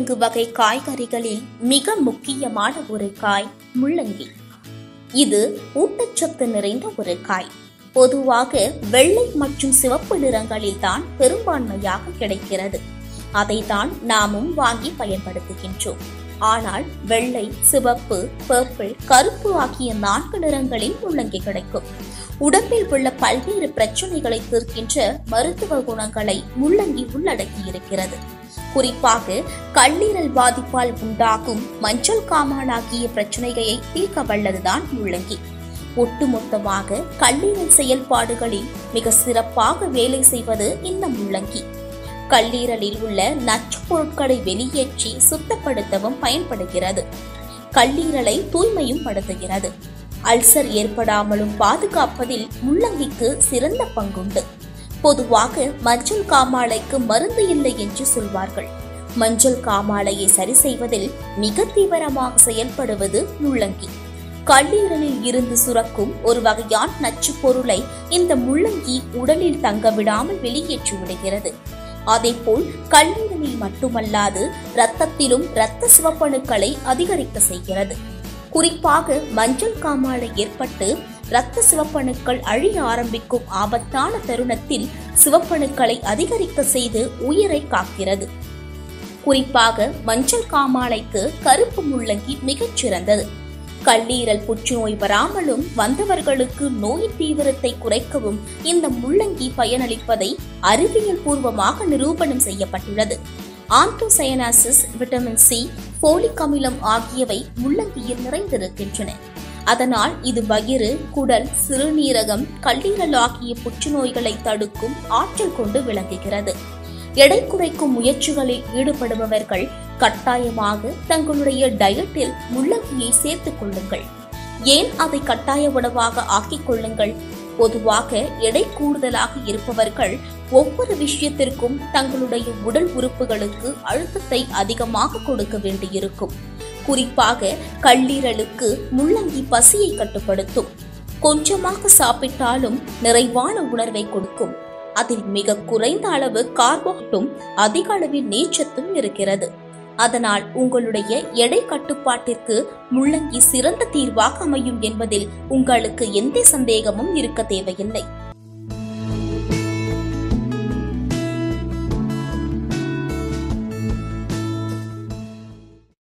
உருளைக்கிழங்கு வகை காய்கறிகளில் மிக முக்கியமான ஒரு காய் முள்ளங்கி இது ஊட்டச்சத்து நிறைந்த ஒரு காய் பொதுவாக வெள்ளை மற்றும் சிவப்பு நிறங்களில் தான் பெரும்பான்மையாக கிடைக்கிறது அதைத்தான் நாமும் வாங்கி பயன்படுத்துகின்றோம் ஆனால் வெள்ளை சிவப்பு பர்பிள் கருப்பு ஆகிய நான்கு நிறங்களில் முள்ளங்கி கிடைக்கும் உடம்பில் உள்ள பல்வேறு பிரச்சனைகளை தீர்க்கின்ற மருத்துவ குணங்களை முள்ளங்கி உள்ளடக்கி இருக்கிறது குறிப்பாக கல்லீரல் பாதிப்பால் உண்டாகும் மஞ்சள் காமால் ஆகிய பிரச்சனைகளை தீர்க்க வல்லதுதான் முள்ளங்கி ஒட்டுமொத்தமாக கல்லீரல் செயல்பாடுகளில் மிக சிறப்பாக வேலை செய்வது இந்த முள்ளங்கி கல்லீரலில் உள்ள நச்சு பொருட்களை வெளியேற்றி சுத்தப்படுத்தவும் பயன்படுகிறது கல்லீரலை தூய்மையும் படுத்துகிறது அல்சர் ஏற்படாமலும் பாதுகாப்பதில் முள்ளங்கிக்கு சிறந்த பங்குண்டு பொதுவாக மஞ்சள் காமாலைக்கு மருந்து இல்லை என்று சொல்வார்கள் மஞ்சள் காமாலையை சரி செய்வதில் மிக தீவிரமாக செயல்படுவது முள்ளங்கி கல்லீரலில் இருந்து சுரக்கும் ஒரு வகையான நச்சு பொருளை இந்த முள்ளங்கி உடலில் தங்க விடாமல் வெளியேற்றி விடுகிறது அதேபோல் கல்லீரலில் மட்டுமல்லாது இரத்தத்திலும் இரத்த சிவப்பணுக்களை அதிகரிக்க செய்கிறது குறிப்பாக மஞ்சள் காமாலை ஏற்பட்டு இரத்த சிவப்பணுக்கள் அழிய ஆரம்பிக்கும் ஆபத்தான தருணத்தில் சிவப்பணுக்களை அதிகரிக்க செய்து உயிரை காக்கிறது குறிப்பாக மஞ்சள் காமாலைக்கு கருப்பு முள்ளங்கி மிகச் சிறந்தது கல்லீரல் புற்றுநோய் வராமலும் வந்தவர்களுக்கு நோய் தீவிரத்தை குறைக்கவும் இந்த முள்ளங்கி பயனளிப்பதை அறிவியல் பூர்வமாக நிரூபணம் செய்யப்பட்டுள்ளது ஆந்தோசயனாசிஸ் விட்டமின் சி போலிக் அமிலம் ஆகியவை முள்ளங்கியில் நிறைந்திருக்கின்றன அதனால் இது வயிறு குடல் சிறுநீரகம் கல்லீரல் ஆகிய புற்றுநோய்களை தடுக்கும் ஆற்றல் கொண்டு விளங்குகிறது எடை குறைக்கும் முயற்சிகளில் ஈடுபடுபவர்கள் கட்டாயமாக தங்களுடைய டயட்டில் முள்ளங்கியை சேர்த்துக் கொள்ளுங்கள் ஏன் அதை கட்டாய உணவாக ஆக்கிக் கொள்ளுங்கள் பொதுவாக எடை கூடுதலாக இருப்பவர்கள் ஒவ்வொரு விஷயத்திற்கும் தங்களுடைய உடல் உறுப்புகளுக்கு அழுத்தத்தை அதிகமாக கொடுக்க வேண்டியிருக்கும் குறிப்பாக கல்லீரலுக்கு முள்ளங்கி பசியை கட்டுப்படுத்தும் கொஞ்சமாக சாப்பிட்டாலும் நிறைவான உணர்வை கொடுக்கும் அதில் மிக குறைந்த அளவு கார்போஹைட்டும் அதிக அளவில் நீச்சத்தும் இருக்கிறது அதனால் உங்களுடைய எடை கட்டுப்பாட்டிற்கு முள்ளங்கி சிறந்த தீர்வாக அமையும் என்பதில் உங்களுக்கு எந்த சந்தேகமும் இருக்க தேவையில்லை